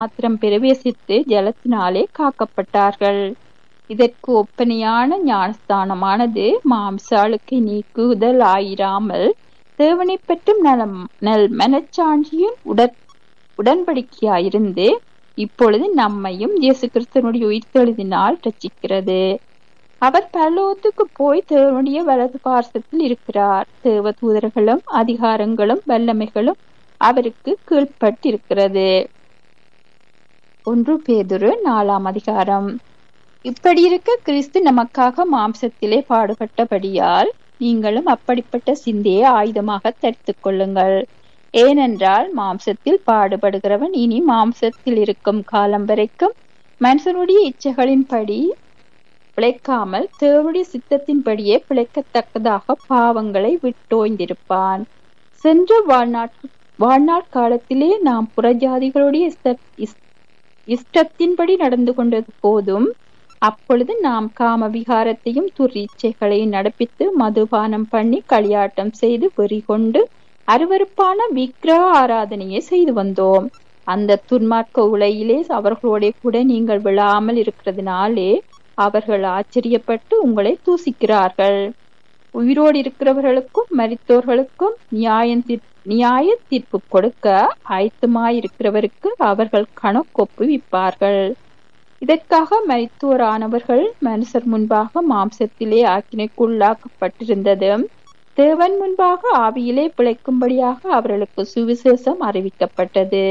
மாத்திரம் பிரவேசித்து ஜலத்தினாலே காக்கப்பட்டார்கள் இதற்கு ஒப்பனையான ஞானஸ்தானமானது மாம்ச அழுக்கை நீக்குதல் ஆயிராமல் தேவனை பற்றும் நலம் நல் மனச்சாட்சியின் உடன் உடன்படிக்கையாயிருந்து இப்பொழுது நம்மையும் இயேசு கிறிஸ்தனுடைய உயிர்த்தெழுதினால் ரட்சிக்கிறது அவர் பரலோகத்துக்கு போய் தேவனுடைய வலது பார்சத்தில் இருக்கிறார் தேவ தூதர்களும் அதிகாரங்களும் வல்லமைகளும் அவருக்கு கீழ்ப்பட்டிருக்கிறது ஒன்று பேதுரு நாலாம் அதிகாரம் இப்படி இருக்க கிறிஸ்து நமக்காக மாம்சத்திலே பாடுபட்டபடியால் நீங்களும் அப்படிப்பட்ட சிந்தையை ஆயுதமாக தரித்துக் கொள்ளுங்கள் ஏனென்றால் மாம்சத்தில் பாடுபடுகிறவன் இனி மாம்சத்தில் இருக்கும் காலம் வரைக்கும் மனுஷனுடைய இச்சைகளின்படி பிழைக்காமல் தேவனுடைய சித்தத்தின்படியே பிழைக்கத்தக்கதாக பாவங்களை விட்டோய்ந்திருப்பான் சென்ற வாழ்நாட் வாழ்நாள் காலத்திலே நாம் புறஜாதிகளுடைய இஷ்டத்தின்படி நடந்து கொண்டது போதும் அப்பொழுது நாம் காம விகாரத்தையும் துரிச்சைகளையும் நடப்பித்து மதுபானம் பண்ணி களியாட்டம் செய்து வெறி கொண்டு அருவறுப்பான விக்கிரக ஆராதனையை செய்து வந்தோம் அந்த துன்மார்க்க உலையிலே அவர்களோட கூட நீங்கள் விழாமல் இருக்கிறதுனாலே அவர்கள் ஆச்சரியப்பட்டு உங்களை தூசிக்கிறார்கள் உயிரோடு இருக்கிறவர்களுக்கும் மரித்தோர்களுக்கும் நியாயம் நியாய தீர்ப்பு கொடுக்க ஆயத்தமாயிருக்கிறவருக்கு அவர்கள் கணக்கொப்புவிப்பார்கள் இதற்காக மரித்தோரானவர்கள் மனுஷர் முன்பாக மாம்சத்திலே ஆக்கினைக்குள்ளாக்கப்பட்டிருந்தது தேவன் முன்பாக ஆவியிலே பிழைக்கும்படியாக அவர்களுக்கு சுவிசேஷம் அறிவிக்கப்பட்டது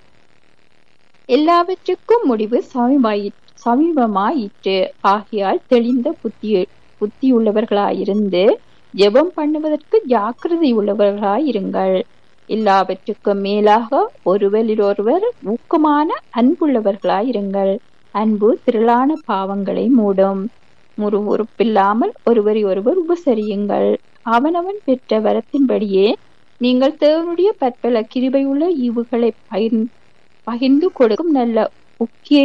எல்லாவற்றுக்கும் முடிவு சமீபமாயி சமீபமாயிற்று ஆகியால் தெளிந்த புத்தி புத்தியுள்ளவர்களாயிருந்து ஜெபம் பண்ணுவதற்கு ஜாக்கிரதை உள்ளவர்களாயிருங்கள் எல்லாவற்றுக்கும் மேலாக ஒருவரிலொருவர் ஊக்கமான அன்புள்ளவர்களாயிருங்கள் அன்பு திரளான பாவங்களை மூடும் முறுமுறுப்பில்லாமல் ஒருவரை ஒருவர் உபசரியுங்கள் அவனவன் பெற்ற வரத்தின்படியே நீங்கள் தேவனுடைய பற்பல கிருபையுள்ள ஈவுகளை பகிர்ந்து பகிர்ந்து கொடுக்கும் நல்ல உக்கிய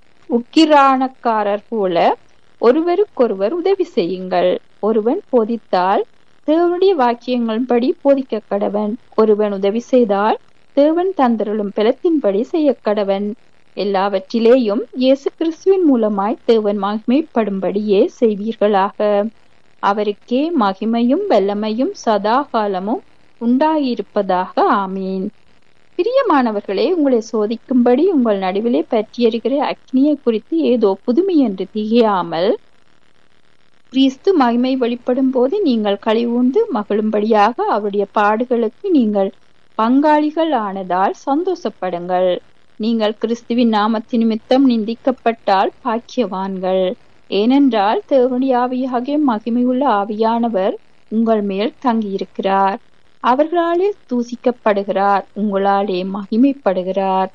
உக்கிரானக்காரர் போல ஒருவருக்கொருவர் உதவி செய்யுங்கள் ஒருவன் போதித்தால் தேவனுடைய வாக்கியங்களின்படி போதிக்க கடவன் ஒருவன் உதவி செய்தால் தேவன் தந்தருளும் பலத்தின்படி செய்ய கடவன் எல்லாவற்றிலேயும் இயேசு கிறிஸ்துவின் மூலமாய் தேவன் மகிமைப்படும்படியே செய்வீர்களாக அவருக்கே மகிமையும் வல்லமையும் சதா காலமும் உண்டாகியிருப்பதாக ஆமீன் பிரியமானவர்களே உங்களை சோதிக்கும்படி உங்கள் நடுவிலே பற்றியறிகிற அக்னியை குறித்து ஏதோ புதுமை என்று திகையாமல் கிறிஸ்து மகிமை வெளிப்படும் போது நீங்கள் கழிவுண்டு மகிழும்படியாக அவருடைய பாடுகளுக்கு நீங்கள் பங்காளிகள் ஆனதால் சந்தோஷப்படுங்கள் நீங்கள் கிறிஸ்துவின் நாமத்து நிமித்தம் நிந்திக்கப்பட்டால் பாக்கியவான்கள் ஏனென்றால் தேவனுடைய ஆவியாகிய மகிமையுள்ள ஆவியானவர் உங்கள் மேல் தங்கியிருக்கிறார் அவர்களாலே தூசிக்கப்படுகிறார் உங்களாலே மகிமைப்படுகிறார்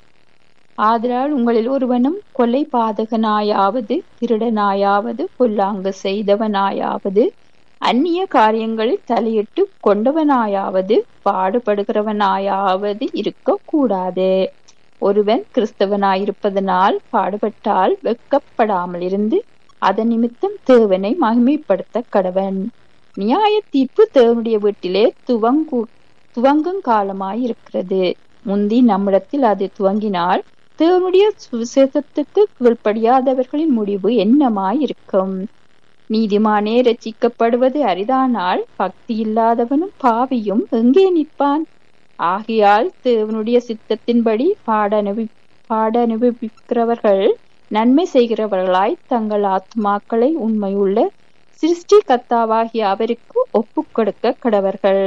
ஆதலால் உங்களில் ஒருவனும் கொலை பாதகனாயாவது திருடனாயாவது பொல்லாங்கு செய்தவனாயாவது அந்நிய காரியங்களில் தலையிட்டு கொண்டவனாயாவது பாடுபடுகிறவனாயாவது இருக்க கூடாது ஒருவன் கிறிஸ்தவனாயிருப்பதனால் பாடுபட்டால் வெக்கப்படாமல் இருந்து அதன் நிமித்தம் தேவனை மகிமைப்படுத்த கடவன் நியாய தீர்ப்பு தேவனுடைய வீட்டிலே துவங்கு துவங்கும் காலமாயிருக்கிறது முந்தி நம்மிடத்தில் அது துவங்கினால் தேவனுடைய சுவிசேஷத்துக்கு கீழ்ப்படியாதவர்களின் முடிவு என்னமாயிருக்கும் நீதிமானே ரச்சிக்கப்படுவது அரிதானால் பக்தி இல்லாதவனும் பாவியும் எங்கே நிற்பான் ஆகையால் தேவனுடைய சித்தத்தின்படி பாடனுபி பாடனுபவிக்கிறவர்கள் நன்மை செய்கிறவர்களாய் தங்கள் ஆத்மாக்களை உண்மையுள்ள சிருஷ்டி கத்தாவாகிய அவருக்கு ஒப்புக் கொடுக்க கடவர்கள்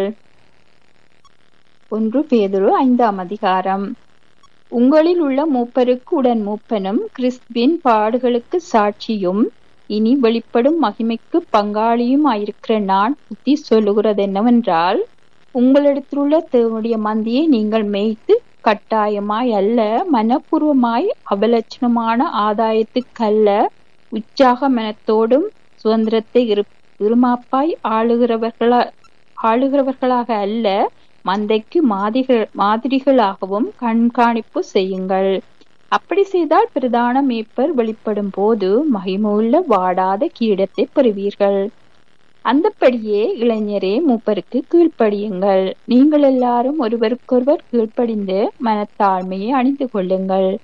ஒன்று பேதுரு ஐந்தாம் அதிகாரம் உங்களில் உள்ள மூப்பருக்கு உடன் மூப்பனும் கிறிஸ்துவின் பாடுகளுக்கு சாட்சியும் இனி வெளிப்படும் மகிமைக்கு பங்காளியும் ஆயிருக்கிற நான் புத்தி சொல்லுகிறது என்னவென்றால் உங்களிடத்திலுள்ள தேவனுடைய மந்தியை நீங்கள் மேய்த்து கட்டாயமாய் அல்ல மனப்பூர்வமாய் அபலட்சணமான ஆதாயத்துக்கல்ல உற்சாக மனத்தோடும் சுதந்திரத்தை இருமாப்பாய் ஆளுகிறவர்களா ஆளுகிறவர்களாக அல்ல மந்தைக்கு மாதிரிகள் மாதிரிகளாகவும் கண்காணிப்பு செய்யுங்கள் அப்படி செய்தால் பிரதான மேய்ப்பர் வெளிப்படும் போது மகிமுள்ள வாடாத கீடத்தை பெறுவீர்கள் அந்தப்படியே இளைஞரே மூப்பருக்கு கீழ்ப்படியுங்கள் நீங்கள் எல்லாரும் ஒருவருக்கொருவர் கீழ்ப்படிந்து மனத்தாழ்மையை அணிந்து கொள்ளுங்கள்